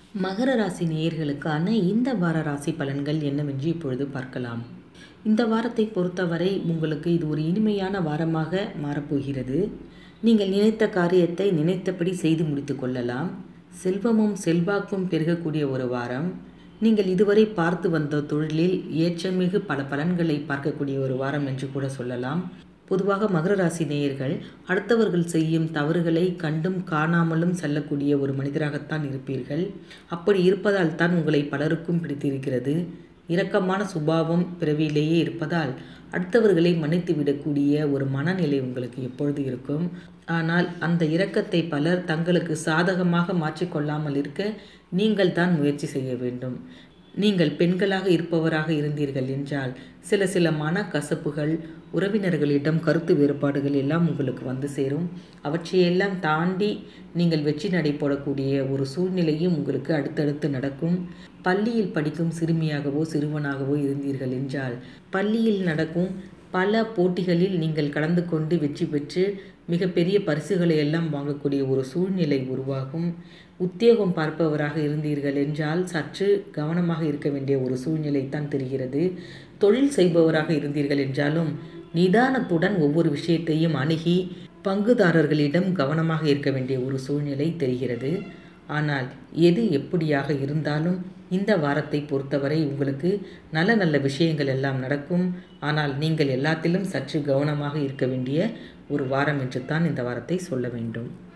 மகர ராசி நேயர்களுக்கான இந்த வார ராசி பலன்கள் என்னவென்று இப்பொழுது பார்க்கலாம் இந்த வாரத்தை பொறுத்தவரை உங்களுக்கு இது ஒரு இனிமையான வாரமாக மாறப்போகிறது நீங்கள் நினைத்த காரியத்தை நினைத்தபடி செய்து முடித்து கொள்ளலாம் செல்வமும் செல்வாக்கும் பெருகக்கூடிய ஒரு வாரம் நீங்கள் இதுவரை பார்த்து வந்த தொழிலில் ஏற்றமிகு பல பலன்களை பார்க்கக்கூடிய ஒரு வாரம் என்று கூட சொல்லலாம் பொதுவாக மகர ராசி நேயர்கள் அடுத்தவர்கள் செய்யும் தவறுகளை கண்டும் காணாமலும் செல்லக்கூடிய ஒரு மனிதராகத்தான் இருப்பீர்கள் அப்படி இருப்பதால் தான் உங்களை பலருக்கும் பிடித்திருக்கிறது இரக்கமான சுபாவம் பிறவியிலேயே இருப்பதால் அடுத்தவர்களை மன்னித்து விடக்கூடிய ஒரு மனநிலை உங்களுக்கு எப்பொழுது இருக்கும் ஆனால் அந்த இரக்கத்தை பலர் தங்களுக்கு சாதகமாக மாற்றிக்கொள்ளாமல் இருக்க நீங்கள் தான் முயற்சி செய்ய வேண்டும் நீங்கள் பெண்களாக இருப்பவராக இருந்தீர்கள் என்றால் சில சில மனக்கசப்புகள் உறவினர்களிடம் கருத்து வேறுபாடுகள் எல்லாம் உங்களுக்கு வந்து சேரும் அவற்றையெல்லாம் தாண்டி நீங்கள் வெற்றி நடை போடக்கூடிய ஒரு சூழ்நிலையும் உங்களுக்கு அடுத்தடுத்து நடக்கும் பள்ளியில் படிக்கும் சிறுமியாகவோ சிறுவனாகவோ இருந்தீர்கள் என்றால் பள்ளியில் நடக்கும் பல போட்டிகளில் நீங்கள் கலந்து கொண்டு வெற்றி பெற்று மிகப்பெரிய பரிசுகளை எல்லாம் வாங்கக்கூடிய ஒரு சூழ்நிலை உருவாகும் உத்தியோகம் பார்ப்பவராக இருந்தீர்கள் என்றால் சற்று கவனமாக இருக்க வேண்டிய ஒரு சூழ்நிலை தான் தெரிகிறது தொழில் செய்பவராக இருந்தீர்கள் என்றாலும் நிதானத்துடன் ஒவ்வொரு விஷயத்தையும் அணுகி பங்குதாரர்களிடம் கவனமாக இருக்க வேண்டிய ஒரு சூழ்நிலை தெரிகிறது ஆனால் எது எப்படியாக இருந்தாலும் இந்த வாரத்தை பொறுத்தவரை உங்களுக்கு நல்ல நல்ல விஷயங்கள் எல்லாம் நடக்கும் ஆனால் நீங்கள் எல்லாத்திலும் சற்று கவனமாக இருக்க வேண்டிய ஒரு வாரம் என்று தான் இந்த வாரத்தை சொல்ல வேண்டும்